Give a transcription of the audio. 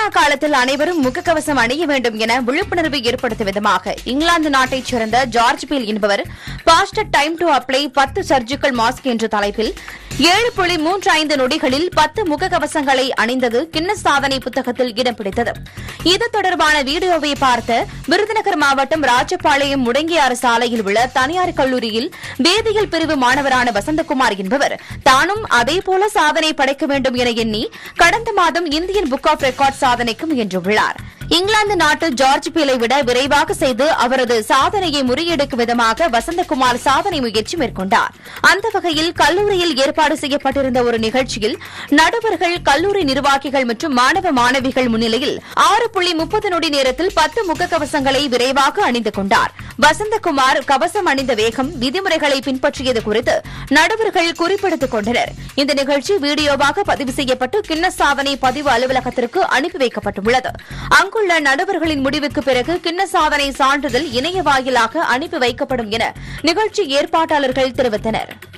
காலத்தில் அனைவரும் முகக்கவசம் அணிய வேண்டும் என விழிப்புணர்வு ஏற்படுத்தும் விதமாக இங்கிலாந்து நாட்டைச் சேர்ந்த ஜார்ஜ் பீல் என்பவர் பாஸ்டர் டைம் டு அப்ளை பத்து சர்ஜிக்கல் மாஸ்க் என்ற தலைப்பில் ஏழு புள்ளி மூன்று ஐந்து நொடிகளில் பத்து முகக்கவசங்களை அணிந்தது கின்னஸ் சாதனை புத்தகத்தில் இடம் பிடித்தது இது தொடர்பான வீடியோவை பார்த்த விருதுநகர் மாவட்டம் ராஜபாளையம் முடங்கியாறு சாலையில் உள்ள தனியார் கல்லூரியில் வேதியியல் பிரிவு மாணவரான வசந்தகுமார் என்பவர் தானும் அதேபோல சாதனை படைக்க வேண்டும் என எண்ணி கடந்த மாதம் இந்தியன் புக் ஆஃப் ரெக்கார்ட் சாதனைக்கு முயன்றுள்ளார் இங்கிலாந்து நாட்டு ஜார்ஜ் பீலை விட விரைவாக செய்து அவரது சாதனையை முறியடிக்கும் விதமாக வசந்தகுமார் சாதனை முயற்சி மேற்கொண்டார் அந்த வகையில் கல்லூரியில் ஏற்பாடு செய்யப்பட்டிருந்த ஒரு நிகழ்ச்சியில் நடுவர்கள் கல்லூரி நிர்வாகிகள் மற்றும் மாணவ மாணவிகள் முன்னிலையில் ஆறு புள்ளி முப்பது நொடி நேரத்தில் பத்து முகக்கவசங்களை விரைவாக அணிந்து கொண்டார் வசந்தகுமார் கவசம் அணிந்த வேகம் விதிமுறைகளை பின்பற்றியது குறித்து நடுவர்கள் குறிப்பிடுத்துக் கொண்டனர் இந்த நிகழ்ச்சி வீடியோவாக பதிவு செய்யப்பட்டு கின்னஸ் சாதனை பதிவு அலுவலகத்திற்கு அனுப்பி வைக்கப்பட்டுள்ளது அங்குள்ள நடுவர்களின் முடிவுக்கு பிறகு கின்னஸ் சாதனை சான்றிதழ் இணைய வாயிலாக அனுப்பி வைக்கப்படும் என நிகழ்ச்சி ஏற்பாட்டாளர்கள் தெரிவித்தனர்